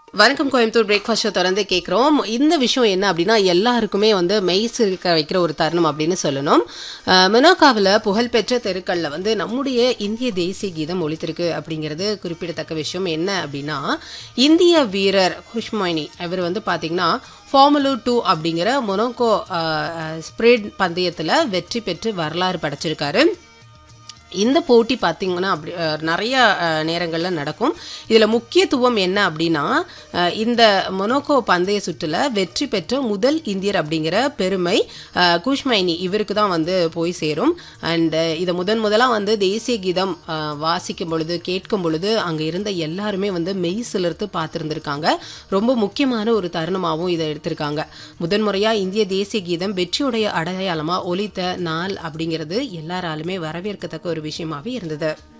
வணக்கம் Coimbatore breakfast show தொடர்ந்து கேட்குறோம் இந்த விஷயம் என்ன அப்படின்னா எல்லாருக்குமே வந்து மெய் சிரிக்க வைக்கிற ஒரு தருணம் அப்படின்னு சொல்லணும் அஹ், மொனாக்கோவில் புகழ்பெற்ற தெருக்களில் வந்து நம்முடைய இந்திய தேசிய கீதம் ஒலித்திருக்கு அப்படிங்கிறது குறிப்பிடத்தக்க விஷயம் என்ன அப்படின்னா இந்திய வீரர் குஷ்மைனி இவர் வந்து பார்த்தீங்கன்னா ஃபார்முலு டூ அப்படிங்கிற மொனாக்கோ ஸ்ப்ரிட் பந்தயத்தில் வெற்றி பெற்று வரலாறு படைச்சிருக்காரு இந்த போட்டி பார்த்தீங்கன்னா அப்படி அஹ், நிறைய அஹ், நேரங்கள்ல நடக்கும் இதுல முக்கியத்துவம் என்ன அப்படின்னா அஹ், இந்த மொனோக்கோ பந்தய சுற்றுல வெற்றி பெற்ற முதல் இந்தியர் அப்படிங்கிற பெருமை அஹ், குஷ்மைனி இவருக்கு தான் வந்து போய் சேரும் அண்ட் இதை முதன் முதலா வந்து தேசிய கீதம் அஹ், வாசிக்கும் பொழுது கேட்கும் பொழுது அங்க இருந்த எல்லாருமே வந்து மெய் சிலிர்த்து பார்த்துருந்துருக்காங்க ரொம்ப முக்கியமான ஒரு தருணமாகவும் இதை எடுத்திருக்காங்க முதன்முறையா இந்திய தேசிய கீதம் வெற்றியுடைய அடையாளமா ஒலித்த நாள் அப்படிங்கிறது எல்லாராலுமே வரவேற்கத்தக்க ஒரு விஷயமாவே இருந்தது